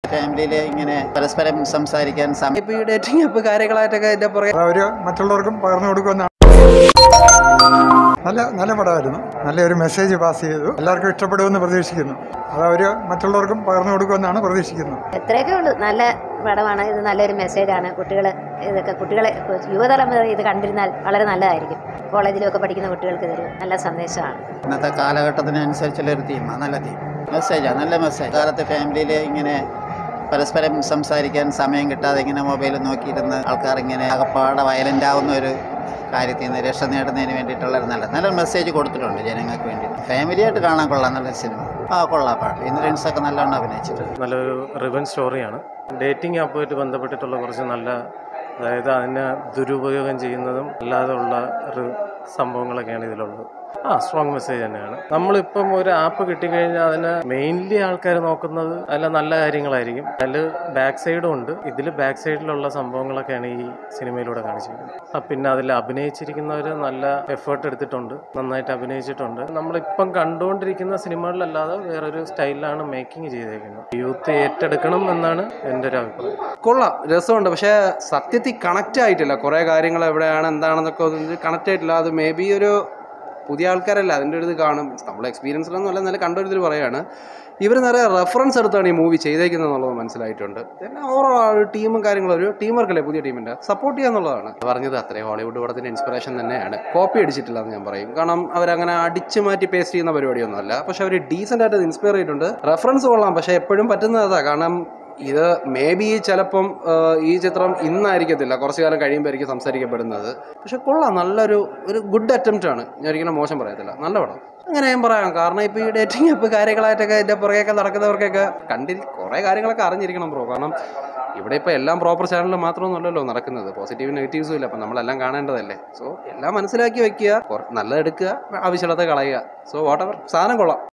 ഫാമിലിയിൽ ഇങ്ങനെ പരസ്പരം സംസാരിക്കാൻ സമയം ഇപ്പോൾ ഈ ഡേറ്റിംഗ് ആപ്പ് കാര്യങ്ങളായിട്ടൊക്കെ ഇതിൻ്റെ പുറകെ അവർ മറ്റുള്ളവർക്കും പകർന്നു കൊടുക്കുമെന്നാണ് നല്ല നല്ല പടമായിരുന്നു നല്ലൊരു മെസ്സേജ് പാസ് ചെയ്തു എല്ലാവർക്കും ഇഷ്ടപ്പെടുമെന്ന് പ്രതീക്ഷിക്കുന്നു അത് അവർ മറ്റുള്ളവർക്കും പകർന്നു കൊടുക്കുമെന്നാണ് പ്രതീക്ഷിക്കുന്നത് എത്രയൊക്കെ ഉള്ളൂ നല്ല പടമാണ് ഇത് നല്ലൊരു മെസ്സേജാണ് കുട്ടികൾ ഇതൊക്കെ കുട്ടികളെ യുവതലമുറ ഇത് കണ്ടിരുന്നാൽ വളരെ നല്ലതായിരിക്കും കോളേജിലൊക്കെ പഠിക്കുന്ന കുട്ടികൾക്ക് ഇതൊരു നല്ല സന്ദേശമാണ് ഇന്നത്തെ കാലഘട്ടത്തിനനുസരിച്ചുള്ള ഒരു തീമാണ് നല്ല തീം മെസ്സേജാണ് നല്ല മെസ്സേജ് കാലത്ത് ഫാമിലിയിൽ ഇങ്ങനെ പരസ്പരം സംസാരിക്കാൻ സമയം കിട്ടാതെ ഇങ്ങനെ മൊബൈൽ നോക്കിയിരുന്ന് ആൾക്കാർ ഇങ്ങനെ അകപ്പാടെ വയലൻ്റ് ആവുന്ന ഒരു കാര്യത്തിൽ നിന്ന് രക്ഷ നേടുന്നതിന് വേണ്ടിയിട്ടുള്ള ഒരു നല്ല നല്ലൊരു മെസ്സേജ് കൊടുത്തിട്ടുണ്ട് ജനങ്ങൾക്ക് വേണ്ടി ഫാമിലിയായിട്ട് കാണാൻ കൊള്ളാം നല്ലൊരു സിനിമ ആ കൊള്ളാം പാട്ട് ഇന്ദ്രൻസൊക്കെ നല്ലോണം അഭിനയിച്ചിട്ടുണ്ട് നല്ലൊരു റിവൻ സ്റ്റോറിയാണ് ഡേറ്റിംഗ് ആപ്പുമായിട്ട് ബന്ധപ്പെട്ടിട്ടുള്ള കുറച്ച് നല്ല അതായത് അതിനെ ദുരുപയോഗം ചെയ്യുന്നതും അല്ലാതെ ഉള്ള ഒരു സംഭവങ്ങളൊക്കെയാണ് ഇതിലുള്ളത് ആ സ്ട്രോങ് മെസ്സേജ് തന്നെയാണ് നമ്മളിപ്പം ഒരു ആപ്പ് കിട്ടിക്കഴിഞ്ഞാൽ അതിന് മെയിൻലി ആൾക്കാർ നോക്കുന്നത് അതിൽ നല്ല കാര്യങ്ങളായിരിക്കും അതിൽ ബാക്ക് സൈഡും ഉണ്ട് ഇതിൽ ബാക്ക് സൈഡിലുള്ള സംഭവങ്ങളൊക്കെയാണ് ഈ സിനിമയിലൂടെ കാണിച്ചിരിക്കുന്നത് ആ പിന്നെ അതിൽ അഭിനയിച്ചിരിക്കുന്നവർ നല്ല എഫേർട്ട് എടുത്തിട്ടുണ്ട് നന്നായിട്ട് അഭിനയിച്ചിട്ടുണ്ട് നമ്മളിപ്പം കണ്ടുകൊണ്ടിരിക്കുന്ന സിനിമകളിലല്ലാതെ വേറൊരു സ്റ്റൈലിലാണ് മേക്കിംഗ് ചെയ്തേക്കുന്നത് യൂത്ത് ഏറ്റെടുക്കണം എന്നാണ് എൻ്റെ ഒരു അഭിപ്രായം കൊള്ളാം രസമുണ്ട് പക്ഷേ സത്യത്തിൽ കണക്റ്റ് ആയിട്ടില്ല കുറേ കാര്യങ്ങൾ എവിടെയാണ് എന്താണെന്നൊക്കെ ഒന്ന് കണക്റ്റ് ആയിട്ടില്ല അത് മേ ബി ഒരു പുതിയ ആൾക്കാരല്ല അതിൻ്റെ ഒരു ഇത് കാണും നമ്മൾ എക്സ്പീരിയൻസിലൊന്നും അല്ല നല്ല കണ്ടൊരിതിൽ പറയാണ് ഇവർ നിറയെ റെഫറൻസ് എടുത്താണ് ഈ മൂവി ചെയ്തേക്കുന്നത് എന്നുള്ളത് മനസ്സിലായിട്ടുണ്ട് പിന്നെ ഓവറോൾ ഒരു ടീമും കാര്യങ്ങളും ഒരു ടീം വർക്കല്ലേ പുതിയ ടീമിൻ്റെ സപ്പോർട്ട് ചെയ്യുക എന്നുള്ളതാണ് പറഞ്ഞത് അത്രയും ഹോളിവുഡ് പടത്തിൻ്റെ ഇൻസ്പിറേഷൻ തന്നെയാണ് കോപ്പി അടിച്ചിട്ടില്ല എന്ന് ഞാൻ പറയും കാരണം അവരങ്ങനെ അടിച്ചു മാറ്റി പേസ്റ്റ് ചെയ്യുന്ന പരിപാടിയൊന്നുമല്ല പക്ഷെ അവർ ഡീസൻ്റ് ആയിട്ട് ഇൻസ്പയർ ചെയ്തിട്ടുണ്ട് റെഫറൻസ് കൊള്ളാം പക്ഷേ എപ്പോഴും പറ്റുന്നത് അതാ കാരണം ഇത് മേ ബി ചിലപ്പം ആ, ഈ ചിത്രം ഇന്നായിരിക്കത്തില്ല കുറച്ചു കാലം കഴിയുമ്പോഴായിരിക്കും സംസാരിക്കപ്പെടുന്നത് പക്ഷെ കൊള്ളാം നല്ലൊരു ഒരു ഗുഡ് അറ്റംപ്റ്റ് ആണ് ഞാൻ ഒരിക്കലും മോശം പറയത്തില്ല നല്ല പടം അങ്ങനെ ഞാൻ പറയാം കാരണം ഇപ്പോൾ ഈ ഡേറ്റിംഗ് ആപ്പ് കാര്യങ്ങളായിട്ടൊക്കെ ഇതിൻ്റെ പുറകെയൊക്കെ നടക്കുന്നവർക്കൊക്കെ കണ്ടി കുറേ കാര്യങ്ങളൊക്കെ അറിഞ്ഞിരിക്കണം ബ്രോ കാരണം ഇവിടെ ഇപ്പോൾ എല്ലാം പ്രോപ്പർ ചാനലിൽ മാത്രമൊന്നുമല്ലല്ലോ നടക്കുന്നത് പോസിറ്റീവ് നെഗറ്റീവ്സും ഇല്ല അപ്പം നമ്മളെല്ലാം കാണേണ്ടതല്ലേ സോ എല്ലാം മനസ്സിലാക്കി വെക്കുക കുറ- നല്ലത് എടുക്കുക ആവശ്യമില്ലാത്ത കളയുക സോ വാട്ട് എവർ സാധനം കൊള്ളാം